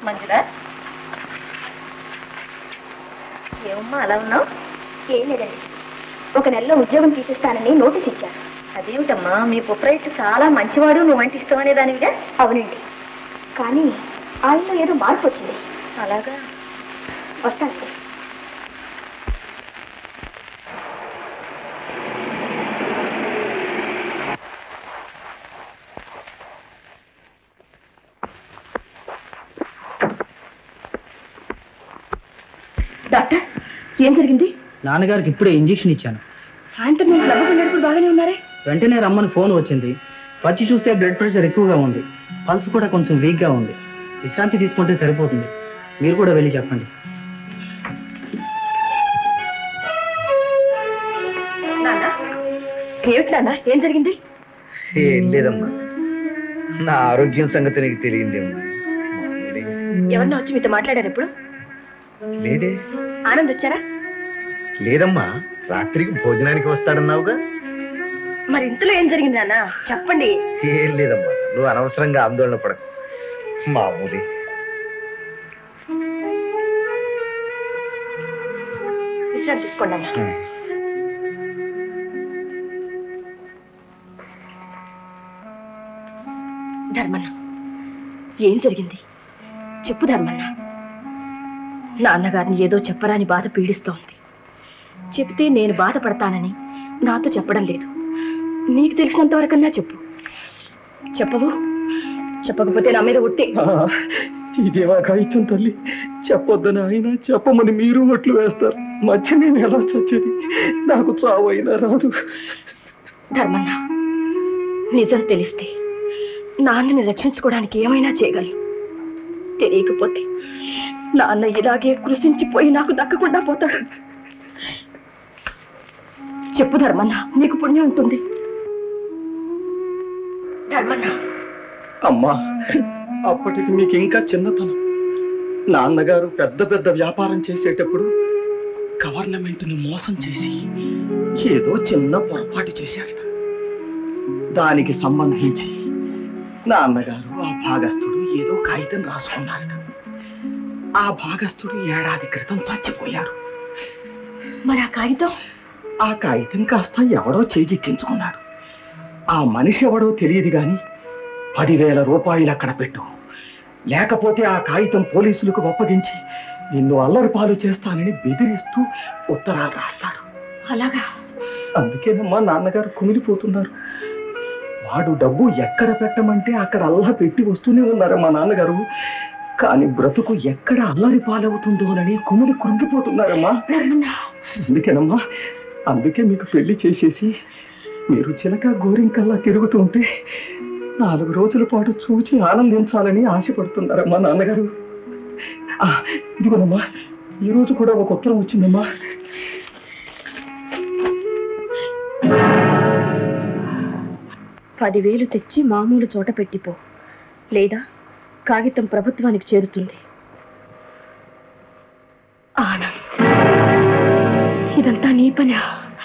మంచిదా ఏమమ్మా అలా ఉన్నావు ఏం లేదండి ఒక నెలలో ఉద్యోగం తీసేస్తానని నోటీస్ ఇచ్చారు అదేమిటమ్మా మీ పొప్రైట్ చాలా మంచివాడు నువ్వంటే ఇష్టం అనే దానివిగా అవునండి కానీ ఆయనలో ఏదో మార్పు వచ్చింది అలాగా వస్తానండి డాక్టర్ ఏం జరిగింది నాన్నగారికి ఇప్పుడే ఇంజెక్షన్ ఇచ్చాను సాయంత్రం నేను క్లబ్కి వెళ్ళినప్పుడు బాగానే ఉన్నారే వెంటనే రమ్మని ఫోన్ వచ్చింది వచ్చి చూస్తే బ్లడ్ ప్రెషర్ ఎక్కువగా ఉంది పల్స్ కూడా కొంచెం వీక్గా ఉంది విశ్రాంతి తీసుకుంటే సరిపోతుంది మీరు కూడా వెళ్ళి చెప్పండి నాన్న ఏమిటి నాన్న ఏం జరిగింది ఏం లేదమ్మా నా ఆరోగ్యం సంగతి నీకు తెలియందేమో ఎవరన్నా వచ్చి మీతో మాట్లాడారు ఎప్పుడు లేదే ఆనంద్ వచ్చారా లేదమ్మా రాత్రికి భోజనానికి వస్తాడన్నావుగా మరి ఇంతలో ఏం జరిగింది నాన్న చెప్పండి ఏం లేదమ్మా నువ్వు అనవసరంగా ఆందోళన పడకు మామూలు విశ్రాంతి తీసుకోండి అన్న ధర్మన్న ఏం జరిగింది చెప్పు ధర్మన్న నాన్నగారిని ఏదో చెప్పరాని బాధ పీడిస్తోంది చెప్తే నేను బాధపడతానని నాతో చెప్పడం లేదు నీకు తెలిసినంత వరకన్నా చెప్పు చెప్పవు చెప్పకపోతే నా మీద ఒట్టే ఇదేవా కాయిచ్చం తల్లి చెప్పొద్దని ఆయన చెప్పమని మీరు ఒట్లు వేస్తారు మధ్య నేను ఎలా చచ్చేది నాకు చావు అయినా రాదు ధర్మన్న నిజం తెలిస్తే నాన్నని రక్షించుకోవడానికి ఏమైనా చేయగలను తెలియకపోతే నాన్న ఇలాగే కృషించిపోయి నాకు దక్కకుండా పోతాడు చెప్పు ధర్మన్న నీకు పుణ్యం ఉంటుంది ధర్మన్న అమ్మా అప్పటికి మీకు ఇంకా చిన్నతనం నాన్నగారు పెద్ద పెద్ద వ్యాపారం చేసేటప్పుడు గవర్నమెంట్ని మోసం చేసి ఏదో చిన్న పొరపాటు చేశారట దానికి సంబంధించి నాన్నగారు ఆ భాగస్థుడు ఏదో కాగితం రాసుకున్నారట ఆ భాగస్థుడు ఏడాది క్రితం చచ్చిపోయారు మరి ఆ కాగితం ఆ కాగితం కాస్త ఎవడో చేజిక్కించుకున్నాడు ఆ మనిషి ఎవడో తెలియదు గాని పదివేల రూపాయలు అక్కడ పెట్టు లేకపోతే ఆ కాగితం పోలీసులకు అప్పగించి నిన్ను అల్లరి పాలు చేస్తానని బెదిరిస్తూ ఉత్తరాలు రాస్తాడు అలాగా అందుకేనమ్మా నాన్నగారు కుమిలిపోతున్నారు వాడు డబ్బు ఎక్కడ పెట్టమంటే అక్కడ అల్లా పెట్టి వస్తూనే ఉన్నారు మా నాన్నగారు కానీ బ్రతుకు ఎక్కడ అల్లరి పాలవుతుందోనని కుమిలి కృంగిపోతున్నారమ్మా అందుకేనమ్మా అందుకే మీకు పెళ్లి చేసేసి మీరు చిలక గోరింకల్లా తిరుగుతూ ఉంటే నాలుగు రోజుల పాటు చూచి ఆనందించాలని ఆశపడుతున్నారమ్మా నాన్నగారు ఆ, ఇదిగోనమ్మా ఈ రోజు కూడా ఒక ఉత్తరం వచ్చిందమ్మా పదివేలు తెచ్చి మామూలు చోట పెట్టిపో లేదా కాగితం ప్రభుత్వానికి చేరుతుంది ఆనంద్ ఇదంతా నీ పనా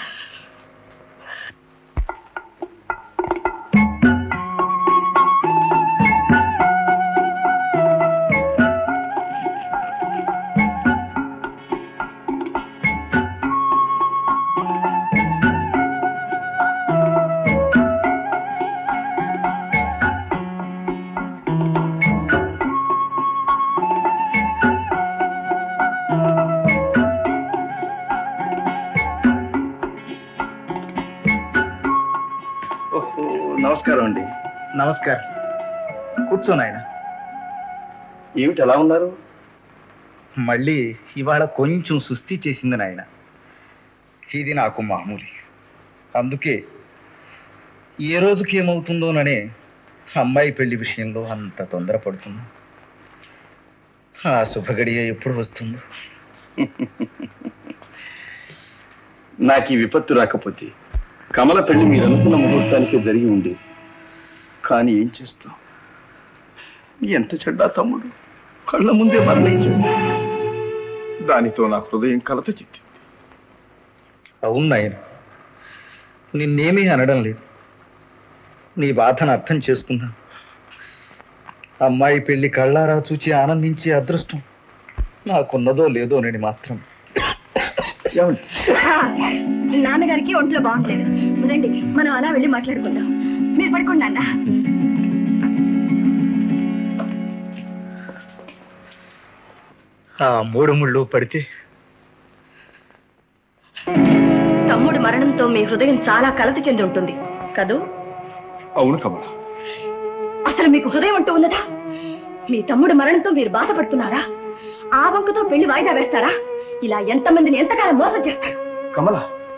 ఓహో నమస్కారం అండి నమస్కారం కూర్చోను ఆయన ఏమిటి ఎలా ఉన్నారు మళ్ళీ ఇవాళ కొంచెం సుస్థి చేసింది నాయన ఇది నాకు మామూలు అందుకే ఏ రోజుకి ఏమవుతుందోననే అమ్మాయి పెళ్లి విషయంలో అంత తొందరపడుతున్నా ఆ శుభగడియ ఎప్పుడు వస్తుందో నాకు ఈ విపత్తు రాకపోతే కమల పెళ్లి మీరు అనుకున్న ముహూర్తానికి జరిగి ఉండేది కానీ ఏం చేస్తాం ఎంత చెడ్డా తమ్ముడు కళ్ళ ముందే మరణించాడు దానితో నా హృదయం కలత చెంది అవును నాయన నిన్నేమీ అనడం లేదు నీ బాధను అర్థం చేసుకున్నాను అమ్మాయి పెళ్లి కళ్ళారా చూచి ఆనందించే అదృష్టం నాకున్నదో లేదో నేను మాత్రం ఏమండి నాన్నగారికి ఒంట్లో బాగుంటలేదు రండి మనం అలా వెళ్ళి మాట్లాడుకుందాం మీరు పడుకోండి నాన్న ఆ మూడు ముళ్ళు పడితే తమ్ముడు మరణంతో మీ హృదయం చాలా కలత చెంది ఉంటుంది కదూ అవును కమల అసలు మీకు హృదయం అంటూ ఉన్నదా మీ తమ్ముడు మరణంతో మీరు బాధపడుతున్నారా ఆ వంకతో పెళ్లి వాయిదా వేస్తారా ఇలా ఎంతమందిని ఎంతకాలం మోసం చేస్తారు కమల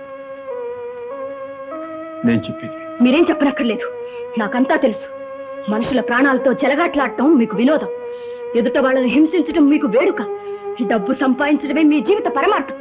నేను చెప్పేది మీరేం చెప్పనక్కర్లేదు నాకంతా తెలుసు మనుషుల ప్రాణాలతో చెలగాట్లాడటం మీకు వినోదం ఎదుట వాళ్ళని హింసించడం మీకు వేడుక డబ్బు సంపాదించడమే మీ జీవిత పరమార్థం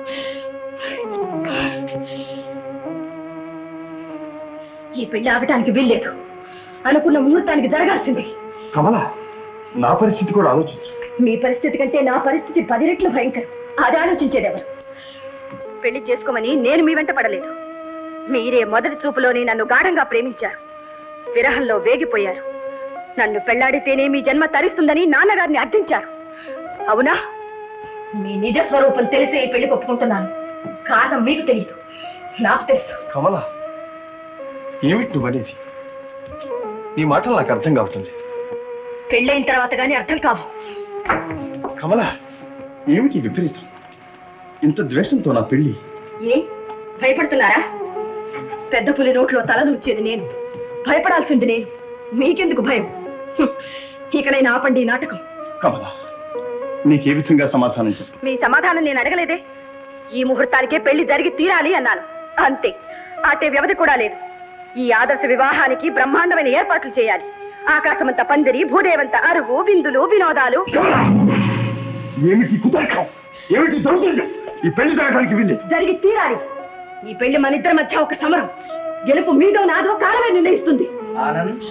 ఈ పెళ్లి ఆగటానికి వీల్లేదు అనుకున్న ముహూర్తానికి జరగాల్సింది కమల నా పరిస్థితి కూడా ఆలోచించు మీ పరిస్థితి కంటే నా పరిస్థితి పది రెట్లు భయంకరం అది ఆలోచించేదెవరు పెళ్లి చేసుకోమని నేను మీ వెంట పడలేదు మీరే మొదటి చూపులోనే నన్ను గాఢంగా ప్రేమించారు విరహంలో వేగిపోయారు నన్ను పెళ్లాడితేనే మీ జన్మ తరిస్తుందని నాన్నగారిని అర్థించారు అవునా మీ నిజ స్వరూపం తెలిసే ఈ పెళ్లి ఒప్పుకుంటున్నాను కారణం మీకు తెలియదు నాకు తెలుసు కమల ఏమిటి నువ్వు అనేది నీ మాటలు నాకు అర్థం కావుతుంది పెళ్ళైన తర్వాత గానీ అర్థం కావు కమల ఏమిటి ఈ విపరీతం ఇంత ద్వేషంతో నా పెళ్లి ఏ భయపడుతున్నారా పెద్ద పులి నోట్లో తల దూర్చేది నేను భయపడాల్సింది నేను మీకెందుకు భయం హ్మ్. ఇకనైనా ఆపండి ఈ నాటకం కమల నీకే విధంగా సమాధానం చెప్పు మీ సమాధానం నేను అడగలేదే ఈ ముహూర్తానికే పెళ్లి జరిగి తీరాలి అన్నాను అంతే అటే వ్యవధి కూడా లేదు ఈ ఆదర్శ వివాహానికి బ్రహ్మాండమైన ఏర్పాట్లు చేయాలి ఆకాశమంత పందిరి భూదేవంత అరుగు విందులు వినోదాలు ఏమిటి కుదరకం ఏమిటి దౌర్జన్యం ఈ పెళ్లి జరగడానికి వీల్లేదు జరిగి తీరాలి ఈ పెళ్లి మన ఇద్దరి మధ్య ఒక సమరం గెలుపు మీదో నాదో కాలమే నిర్ణయిస్తుంది ఆనంద్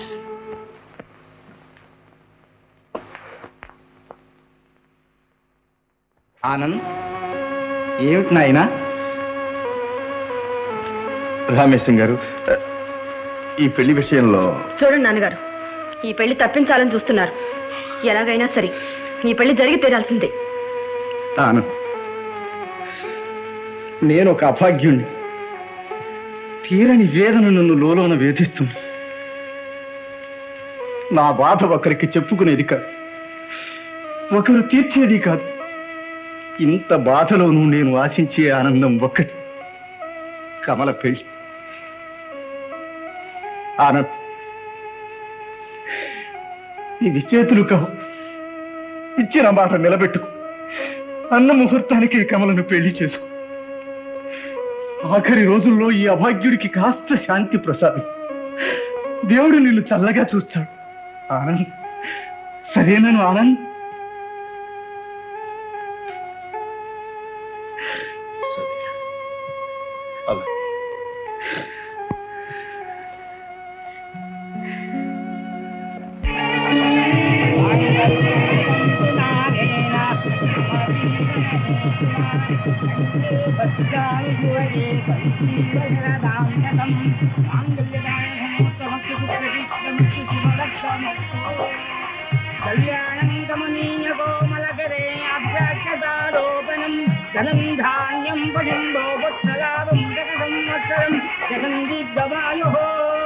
ఆనంద్ ఏమిటి నాయనా రామేశం గారు ఈ పెళ్లి విషయంలో చూడండి నాన్నగారు ఈ పెళ్లి తప్పించాలని చూస్తున్నారు ఎలాగైనా సరే ఈ పెళ్లి జరిగి తీరాల్సిందే ఆనంద్ నేను ఒక అభాగ్యుణ్ణి తీరని వేదన నన్ను లోలోన వేధిస్తుంది నా బాధ ఒకరికి చెప్పుకునేది కాదు ఒకరు తీర్చేది కాదు ఇంత బాధలోనూ నేను ఆశించే ఆనందం ఒక్కటి కమల పెళ్లి ఆనంద్ ఇవి చేతులు కావు ఇచ్చిన మాట నిలబెట్టుకో అన్న ముహూర్తానికి కమలను పెళ్లి చేసుకో ఆఖరి రోజుల్లో ఈ అభాగ్యుడికి కాస్త శాంతి ప్రసాదం దేవుడు నిన్ను చల్లగా చూస్తాడు ఆనంద్ సరేనను ఆనంద్ కళ్యాణం గమనీయ కోమలకరే అభ్యాక్షతారోపణం ధనం ధాన్యం పశుంభో పుత్రలాభం జగ సంవత్సరం జగన్ దీర్ఘవాయో